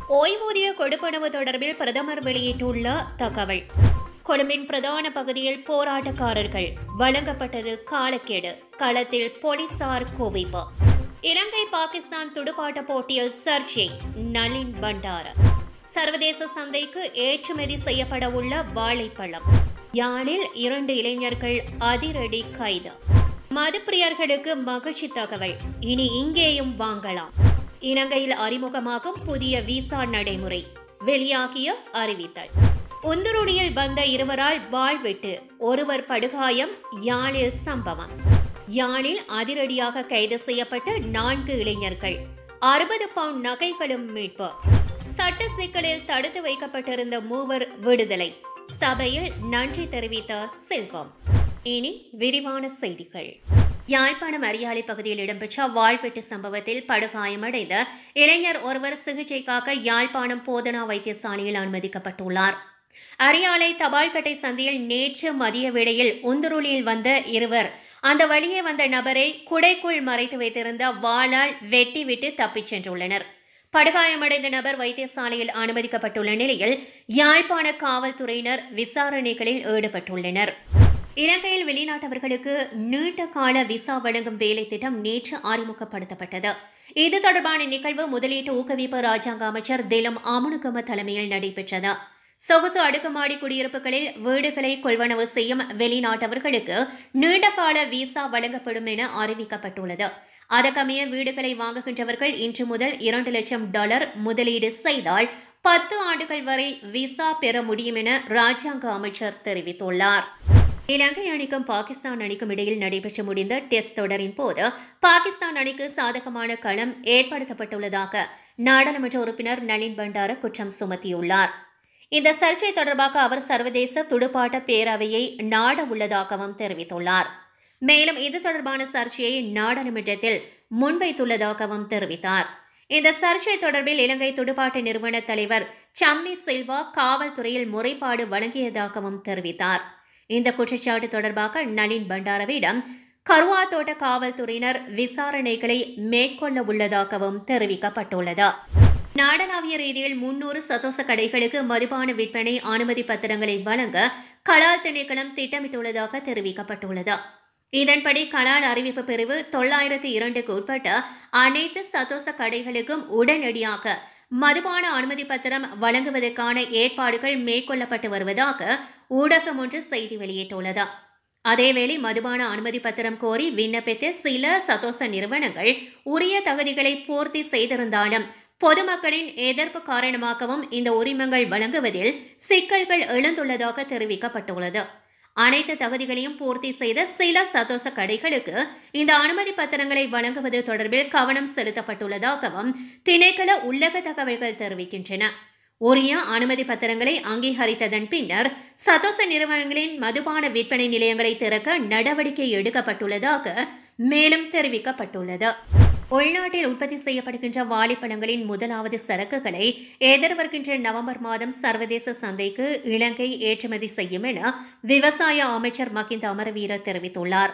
ஓய்வூதிய கொடுப்பனவு தொடர்பில் பிரதமர் வெளியிட்டுள்ள தகவல் கொழும்பின் பிரதான பகுதியில் போராட்டக்காரர்கள் வழங்கப்பட்டது காலக்கெடு களத்தில் போலீசார் குவிப்பு இலங்கை பாகிஸ்தான் துடுப்பாட்ட போட்டியில் சர்ச்சை நளின் பண்டார சர்வதேச சந்தைக்கு ஏற்றுமதி செய்யப்பட உள்ள வாழைப்பழம் யாழில் இரண்டு இளைஞர்கள் அதிரடி கைது மதுப்பிரியர்களுக்கு மகிழ்ச்சி தகவல் இனி இங்கேயும் வாங்கலாம் இலங்கையில் அறிமுகமாகும் புதிய விசா நடைமுறை வெளியாகிய அறிவித்தல் உந்துருடியில் வந்த இருவரால் வாழ்வெட்டு ஒருவர் படுகாயம் யாழில் சம்பவம் யாழில் அதிரடியாக கைது செய்யப்பட்ட நான்கு இளைஞர்கள் அறுபது பவுண்ட் நகைகளும் மீட்பு சட்ட சிக்கலில் தடுத்து வைக்கப்பட்டிருந்த மூவர் விடுதலை சபையில் நன்றி தெரிவித்த செல்வம் இனி விரிவான செய்திகள் யாழ்ப்பாணம் அரியாலை பகுதியில் இடம்பெற்ற வாழ்வெட்டு சம்பவத்தில் படுகாயமடைந்த இளைஞர் ஒருவர் சிகிச்சைக்காக யாழ்ப்பாணம் போதனா வைத்தியசாலையில் அனுமதிக்கப்பட்டுள்ளார் அரியாலை தபால்கட்டை சந்தையில் நேற்று மதிய வேளையில் உந்துருளியில் வந்த இருவர் அந்த வழியே வந்த நபரை குடைக்குள் மறைத்து வைத்திருந்த வாளால் வெட்டிவிட்டு தப்பிச் சென்றுள்ளனர் படுகாயமடைந்த நபர் வைத்தியசாலையில் அனுமதிக்கப்பட்டுள்ள நிலையில் யாழ்ப்பாண காவல்துறையினர் விசாரணைகளில் ஈடுபட்டுள்ளனர் இலங்கையில் வெளிநாட்டவர்களுக்கு நீண்ட கால விசா வழங்கும் வேலை திட்டம் நேற்று அறிமுகப்படுத்தப்பட்டது இது தொடர்பான நிகழ்வு முதலீட்டு ஊக்குவிப்பு ராஜாங்க அமைச்சர் திலம் அமுனுகம தலைமையில் நடைபெற்றது சொகுசு அடுக்குமாடி குடியிருப்புகளில் வீடுகளை கொள்வனவு செய்யும் வெளிநாட்டவர்களுக்கு நீண்டகால விசா வழங்கப்படும் என அறிவிக்கப்பட்டுள்ளது அதற்கமைய வீடுகளை வாங்குகின்றவர்கள் இன்று முதல் இரண்டு லட்சம் டாலர் முதலீடு செய்தால் பத்து ஆண்டுகள் வரை விசா பெற முடியும் என ராஜாங்க அமைச்சர் தெரிவித்துள்ளார் இலங்கை அணிக்கும் பாகிஸ்தான் அணிக்கும் இடையில் நடைபெற்று முடிந்த டெஸ்ட் தொடரின் போது பாகிஸ்தான் அணிக்கு சாதகமான களம் ஏற்படுத்தப்பட்டுள்ளதாக நாடாளுமன்ற உறுப்பினர் நளின் பண்டார குற்றம் சுமத்தியுள்ளார் இந்த சர்ச்சை தொடர்பாக அவர் சர்வதேச துடுப்பாட்ட பேரவையை நாட உள்ளதாகவும் தெரிவித்துள்ளார் மேலும் இது தொடர்பான சர்ச்சையை நாடாளுமன்றத்தில் முன்வைத்துள்ளதாகவும் தெரிவித்தார் இந்த சர்ச்சை தொடர்பில் இலங்கை துடுப்பாட்ட நிறுவன தலைவர் சம்மி சில்வா காவல்துறையில் முறைப்பாடு வழங்கியதாகவும் தெரிவித்தார் இந்த குற்றச்சாட்டு தொடர்பாக நளின் பண்டாரவிடம் கருவா தோட்ட காவல்துறையினர் விசாரணைகளை மேற்கொள்ள உள்ளதாகவும் தெரிவிக்கப்பட்டுள்ளது நாடளாவிய ரீதியில் முன்னூறு சதோச கடைகளுக்கு மதுபான விற்பனை அனுமதி பத்திரங்களை வழங்க கலால் திணைக்களம் திட்டமிட்டுள்ளதாக தெரிவிக்கப்பட்டுள்ளது இதன்படி கலால் அறிவிப்பு பிரிவு தொள்ளாயிரத்தி இரண்டுக்கு உட்பட்ட அனைத்து சதோச கடைகளுக்கும் உடனடியாக மதுபான அனுமதி பத்திரம் வழங்குவதற்கான ஏற்பாடுகள் மேற்கொள்ளப்பட்டு வருவதாக ஊடகம் ஒன்று செய்தி வெளியிட்டுள்ளது அதேவேளை மதுபான அனுமதி பத்திரம் கோரி விண்ணப்பித்த சில சதோச நிறுவனங்கள் உரிய தகுதிகளை பூர்த்தி செய்திருந்தாலும் பொதுமக்களின் எதிர்ப்பு காரணமாகவும் இந்த உரிமங்கள் வழங்குவதில் சிக்கல்கள் எழுந்துள்ளதாக தெரிவிக்கப்பட்டுள்ளது அனைத்து தகுதிகளையும் பூர்த்தி செய்த சில சதோச கடைகளுக்கு இந்த அனுமதி பத்திரங்களை வழங்குவது தொடர்பில் கவனம் செலுத்தப்பட்டுள்ளதாகவும் திணைக்கள உள்ளக தகவல்கள் தெரிவிக்கின்றன உரிய அனுமதி பத்திரங்களை அங்கீகரித்ததன் பின்னர் சதோச நிறுவனங்களின் மதுபான விற்பனை நிலையங்களை திறக்க நடவடிக்கை எடுக்கப்பட்டுள்ளதாக மேலும் தெரிவிக்கப்பட்டுள்ளது உள்நாட்டில் உற்பத்தி செய்யப்படுகின்ற வாழைப்பழங்களின் முதலாவது சரக்குகளை எதிர்வருகின்ற நவம்பர் மாதம் சர்வதேச சந்தைக்கு இலங்கை ஏற்றுமதி செய்யும் என விவசாய அமைச்சர் மகிந்த அமரவீர தெரிவித்துள்ளார்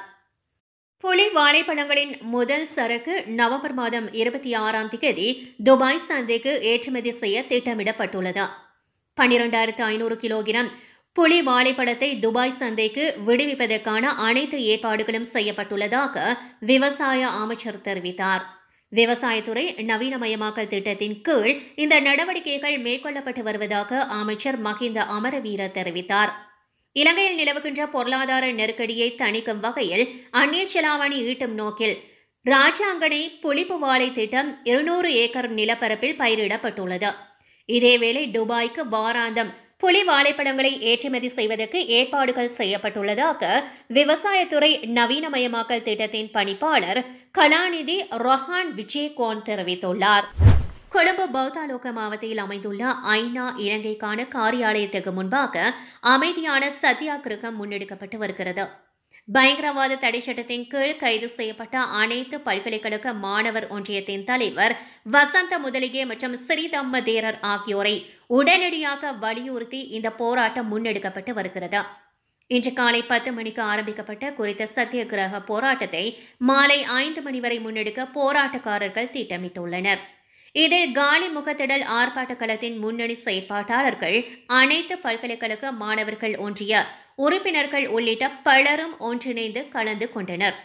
புலி வாழைப்பழங்களின் முதல் சரக்கு நவம்பர் மாதம் இருபத்தி ஆறாம் தேதி துபாய் சந்தைக்கு ஏற்றுமதி செய்ய திட்டமிடப்பட்டுள்ளது பன்னிரண்டாயிரத்து ஐநூறு கிலோகிராம் புலி வாழைப்பழத்தை துபாய் சந்தைக்கு விடுவிப்பதற்கான அனைத்து ஏற்பாடுகளும் செய்யப்பட்டுள்ளதாக விவசாய அமைச்சர் தெரிவித்தார் விவசாயத்துறை நவீனமயமாக்கல் திட்டத்தின் கீழ் இந்த நடவடிக்கைகள் மேற்கொள்ளப்பட்டு வருவதாக அமைச்சர் மஹிந்த அமரவீர தெரிவித்தார் இலங்கையில் நிலவுகின்ற பொருளாதார நெருக்கடியை தணிக்கும் வகையில் அந்நிய செலாவணி ஈட்டும் நோக்கில் ராஜாங்கனை புளிப்பு வாழை திட்டம் இருநூறு ஏக்கர் நிலப்பரப்பில் பயிரிடப்பட்டுள்ளது இதேவேளை துபாய்க்கு வாராந்தம் புலி வாழைப்பழங்களை ஏற்றுமதி செய்வதற்கு ஏற்பாடுகள் செய்யப்பட்டுள்ளதாக விவசாயத்துறை நவீனமயமாக்கல் திட்டத்தின் பணிப்பாளர் கலாநிதி ரொஹான் விஜயகோன் தெரிவித்துள்ளார் கொழும்பு பௌத்தாலோக மாவட்டத்தில் அமைந்துள்ள ஐநா இலங்கைக்கான காரியாலயத்துக்கு முன்பாக அமைதியான சத்தியாகிரகம் முன்னெடுக்கப்பட்டு வருகிறது பயங்கரவாத தடை சட்டத்தின் கீழ் கைது செய்யப்பட்ட அனைத்து பல்கலைக்கழக மாணவர் ஒன்றியத்தின் தலைவர் வசந்த முதலிகே மற்றும் ஸ்ரீதம்ம தேரர் ஆகியோரை உடனடியாக வலியுறுத்தி இந்த போராட்டம் முன்னெடுக்கப்பட்டு வருகிறது இன்று காலை பத்து மணிக்கு ஆரம்பிக்கப்பட்ட குறித்த சத்தியகிரக போராட்டத்தை மாலை ஐந்து மணி வரை முன்னெடுக்க போராட்டக்காரர்கள் திட்டமிட்டுள்ளனர் இதில் காலி முகத்திடல் ஆர்ப்பாட்ட களத்தின் முன்னணி செயற்பாட்டாளர்கள் அனைத்து பல்கலைக்கழக மாணவர்கள் ஒன்றிய உறுப்பினர்கள் உள்ளிட்ட பலரும் ஒன்றிணைந்து கலந்து கொண்டனர்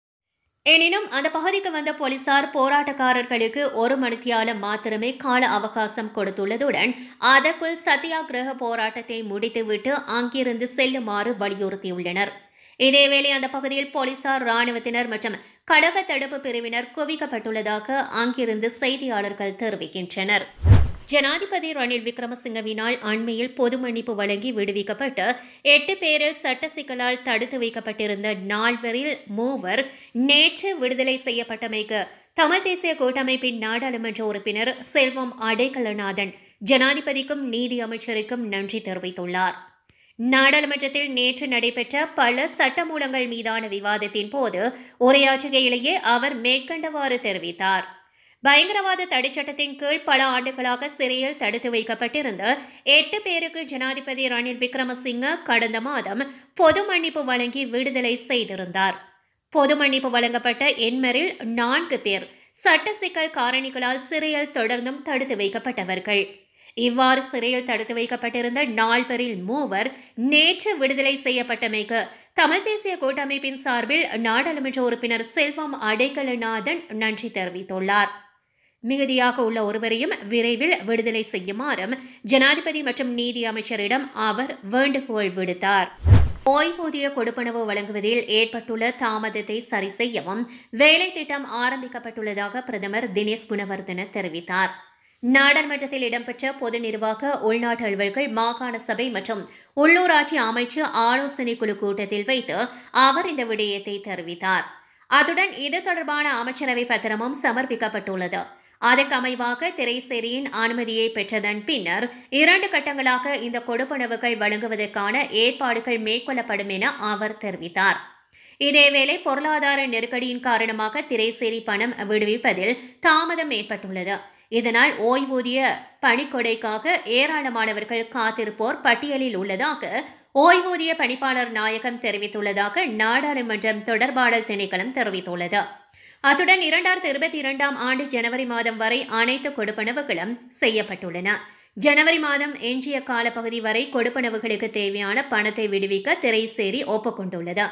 எனினும் அந்த பகுதிக்கு வந்த போலீசார் போராட்டக்காரர்களுக்கு ஒரு மணித்தியாலம் மாத்திரமே கால அவகாசம் கொடுத்துள்ளதுடன் அதற்குள் சத்தியாகிரக போராட்டத்தை முடித்துவிட்டு அங்கிருந்து செல்லுமாறு வலியுறுத்தியுள்ளனர் இதேவேளை அந்த பகுதியில் போலீசார் ராணுவத்தினர் மற்றும் கழக தடுப்பு பிரிவினர் குவிக்கப்பட்டுள்ளதாக அங்கிருந்து செய்தியாளர்கள் தெரிவிக்கின்றனர் ஜனாதிபதி ரணில் விக்ரமசிங்கவினால் அண்மையில் பொது மன்னிப்பு வழங்கி விடுவிக்கப்பட்டு எட்டு பேரில் சட்ட சிக்கலால் தடுத்து வைக்கப்பட்டிருந்த நால்வரில் மூவர் நேற்று விடுதலை செய்யப்பட்டமைக்கு தமிழ் தேசிய கூட்டமைப்பின் நாடாளுமன்ற உறுப்பினர் செல்வம் அடைக்கலநாதன் ஜனாதிபதிக்கும் நீதி அமைச்சருக்கும் நன்றி தெரிவித்துள்ளார் நாடாளுமன்றத்தில் நேற்று நடைபெற்ற பல சட்டமூலங்கள் மீதான விவாதத்தின் போது உரையாற்றுகையிலேயே அவர் மேற்கண்டவாறு தெரிவித்தார் பயங்கரவாத தடைச்சட்டத்தின் கீழ் பல ஆண்டுகளாக சிறையில் தடுத்து வைக்கப்பட்டிருந்த எட்டு பேருக்கு ஜனாதிபதி ரணில் விக்ரமசிங்க கடந்த மாதம் பொது மன்னிப்பு வழங்கி விடுதலை செய்திருந்தார் பொது மன்னிப்பு வழங்கப்பட்ட எண்மரில் நான்கு பேர் சட்ட சிக்கல் காரணிகளால் சிறையில் தொடர்ந்தும் தடுத்து வைக்கப்பட்டவர்கள் இவ்வாறு சிறையில் தடுத்து வைக்கப்பட்டிருந்த நால்வரில் மூவர் நேற்று விடுதலை செய்யப்பட்டமைக்கு தமிழ் தேசிய கூட்டமைப்பின் சார்பில் நாடாளுமன்ற உறுப்பினர் செல்வம் அடைக்கலநாதன் நன்றி தெரிவித்துள்ளார் மிகுதியாக உள்ள ஒருவரையும் விரைவில் விடுதலை செய்யுமாறும் ஜனாதிபதி மற்றும் நீதி அமைச்சரிடம் அவர் வேண்டுகோள் விடுத்தார் ஓய்வூதிய கொடுப்பனவு வழங்குவதில் ஏற்பட்டுள்ள தாமதத்தை சரி செய்யவும் வேலை திட்டம் ஆரம்பிக்கப்பட்டுள்ளதாக பிரதமர் தினேஷ் குணவர்தன தெரிவித்தார் நாடாளுமன்றத்தில் இடம்பெற்ற பொது நிர்வாக உள்நாட்டு அலுவல்கள் மாகாண சபை மற்றும் உள்ளூராட்சி அமைச்சு ஆலோசனை குழு கூட்டத்தில் வைத்து அவர் இந்த விடயத்தை தெரிவித்தார் அத்துடன் இது தொடர்பான அமைச்சரவை பத்திரமும் சமர்ப்பிக்கப்பட்டுள்ளது அதற்கு அமைவாக திரைசேரியின் அனுமதியை பெற்றதன் பின்னர் இரண்டு கட்டங்களாக இந்த கொடுப்பனவுகள் வழங்குவதற்கான ஏற்பாடுகள் மேற்கொள்ளப்படும் என அவர் தெரிவித்தார் இதேவேளை பொருளாதார நெருக்கடியின் காரணமாக திரைசேரி பணம் விடுவிப்பதில் தாமதம் ஏற்பட்டுள்ளது இதனால் ஓய்வூதிய பணிக்கொடைக்காக ஏராளமானவர்கள் காத்திருப்போர் பட்டியலில் உள்ளதாக ஓய்வூதிய பணிப்பாளர் நாயகம் தெரிவித்துள்ளதாக நாடாளுமன்றம் தொடர்பாடல் திணைக்களம் தெரிவித்துள்ளது அத்துடன் இரண்டாயிரத்தி இருபத்தி இரண்டாம் ஆண்டு ஜனவரி மாதம் வரை அனைத்து கொடுப்பனவுகளும் செய்யப்பட்டுள்ளன ஜனவரி மாதம் எஞ்சிய காலப்பகுதி வரை கொடுப்பனவுகளுக்கு தேவையான பணத்தை விடுவிக்க திரைசேரி ஒப்புக்கொண்டுள்ளது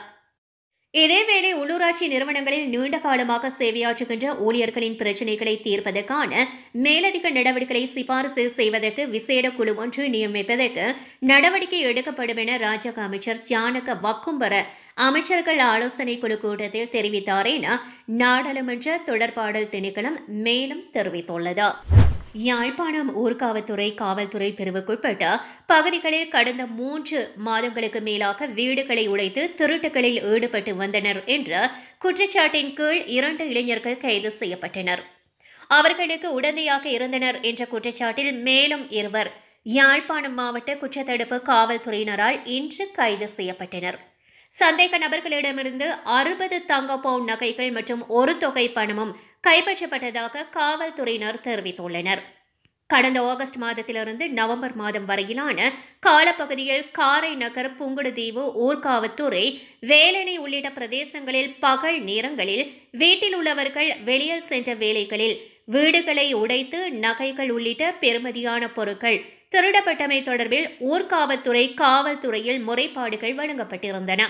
இதேவேளை உள்ளூராட்சி நிறுவனங்களில் நீண்ட காலமாக சேவையாற்றுகின்ற ஊழியர்களின் பிரச்சினைகளை தீர்ப்பதற்கான மேலதிக நடவடிக்கைகளை சிபாரிசு செய்வதற்கு விசேட குழு ஒன்று நியமிப்பதற்கு நடவடிக்கை எடுக்கப்படும் என ராஜக அமைச்சர் ஜானக வக்கும்பர அமைச்சர்கள் ஆலோசனை குழு கூட்டத்தில் தெரிவித்தார் என நாடாளுமன்ற தொடர்பாடல் திணைக்களம் மேலும் தெரிவித்துள்ளது யாழ்ப்பாணம் ஊர்காவல்துறை காவல்துறை பிரிவுக்குட்பட்ட பகுதிகளில் கடந்த மூன்று மாதங்களுக்கு மேலாக வீடுகளை உடைத்து திருட்டுகளில் ஈடுபட்டு வந்தனர் என்ற குற்றச்சாட்டின் கீழ் இரண்டு இளைஞர்கள் கைது செய்யப்பட்டனர் அவர்களுக்கு உடந்தையாக இருந்தனர் என்ற குற்றச்சாட்டில் மேலும் இருவர் யாழ்ப்பாணம் மாவட்ட குற்றத்தடுப்பு காவல்துறையினரால் இன்று கைது செய்யப்பட்டனர் சந்தேக நபர்களிடமிருந்து அறுபது தங்க பவுன் நகைகள் மற்றும் ஒரு தொகை பணமும் கைப்பற்றப்பட்டதாக காவல்துறையினர் தெரிவித்துள்ளனர் கடந்த ஆகஸ்ட் மாதத்திலிருந்து நவம்பர் மாதம் வரையிலான காலப்பகுதியில் காரை நகர் புங்குடுதீவு ஊர்காவத்துறை வேலணை உள்ளிட்ட பிரதேசங்களில் பகல் நேரங்களில் வீட்டில் உள்ளவர்கள் வெளியில் சென்ற வேலைகளில் வீடுகளை உடைத்து நகைகள் உள்ளிட்ட பெறுமதியான பொருட்கள் திருடப்பட்டமை தொடர்பில் ஊர்காவல்துறை காவல்துறையில் முறைப்பாடுகள் வழங்கப்பட்டிருந்தன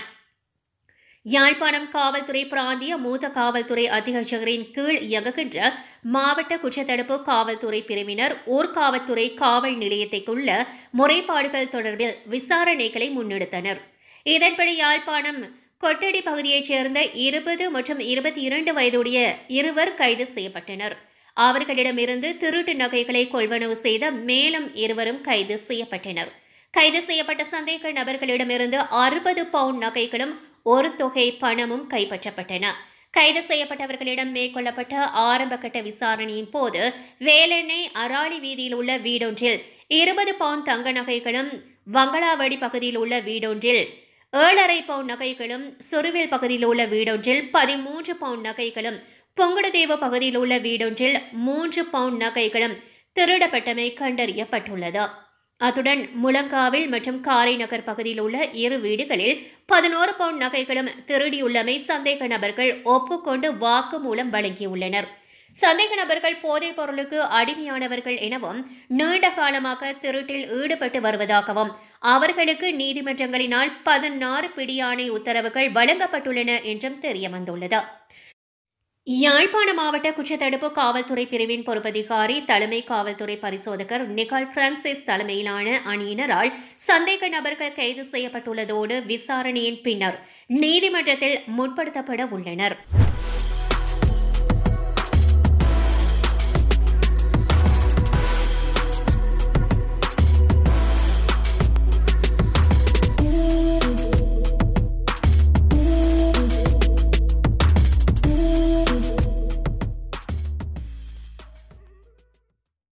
யாழ்ப்பாணம் காவல்துறை பிராந்திய மூத்த காவல்துறை அத்தியட்சகரின் கீழ் இயங்குகின்ற மாவட்ட குற்றத்தடுப்பு காவல்துறை பிரிவினர் ஊர்காவல்துறை காவல் நிலையத்தைக்குள்ள முறைப்பாடுகள் தொடர்பில் விசாரணைகளை முன்னெடுத்தனர் இதன்படி யாழ்ப்பாணம் கொட்டடி பகுதியைச் சேர்ந்த இருபது மற்றும் இருபத்தி இரண்டு வயதுடைய இருவர் கைது செய்யப்பட்டனர் அவர்களிடமிருந்து திருட்டு நகைகளை கொள்வனவு செய்த மேலும் இருவரும் கைது செய்யப்பட்டனர் கைது செய்யப்பட்ட சந்தேக நபர்களிடமிருந்து அறுபது பவுண்ட் நகைகளும் ஒரு தொகை பணமும் கைப்பற்றப்பட்டன கைது செய்யப்பட்டவர்களிடம் மேற்கொள்ளப்பட்ட ஆரம்பகட்ட விசாரணையின் போது வேலெண்ணெய் அராளி வீதியில் உள்ள வீடொன்றில் இருபது பவுண்ட் தங்க நகைகளும் வங்களாவடி பகுதியில் உள்ள வீடொன்றில் ஏழரை பவுண்ட் நகைகளும் சுருவில் பகுதியில் உள்ள வீடொன்றில் பதிமூன்று பவுண்ட் நகைகளும் பொங்குடுதேவு பகுதியில் உள்ள வீடொன்றில் மூன்று பவுண்ட் நகைகளும் திருடப்பட்டமை கண்டறியப்பட்டுள்ளது அத்துடன் முழங்காவில் மற்றும் காரைநகர் பகுதியில் உள்ள இரு வீடுகளில் பதினோரு பவுண்ட் நகைகளும் திருடியுள்ளமை சந்தேக நபர்கள் ஒப்புக்கொண்டு வாக்குமூலம் வழங்கியுள்ளனர் சந்தேக நபர்கள் போதைப் பொருளுக்கு அடிமையானவர்கள் எனவும் நீண்ட காலமாக திருட்டில் ஈடுபட்டு வருவதாகவும் அவர்களுக்கு நீதிமன்றங்களினால் பதினாறு பிடியாணை உத்தரவுகள் வழங்கப்பட்டுள்ளன என்றும் தெரியவந்துள்ளது யாழ்ப்பாண மாவட்ட குற்றத்தடுப்பு காவல்துறை பிரிவின் பொறுப்பதிகாரி தலைமை காவல்துறை பரிசோதகர் நிகால் பிரான்சிஸ் தலைமையிலான அணியினரால் சந்தேக நபர்கள் கைது செய்யப்பட்டுள்ளதோடு விசாரணையின் பின்னர் நீதிமன்றத்தில் முற்படுத்தப்பட உள்ளனர்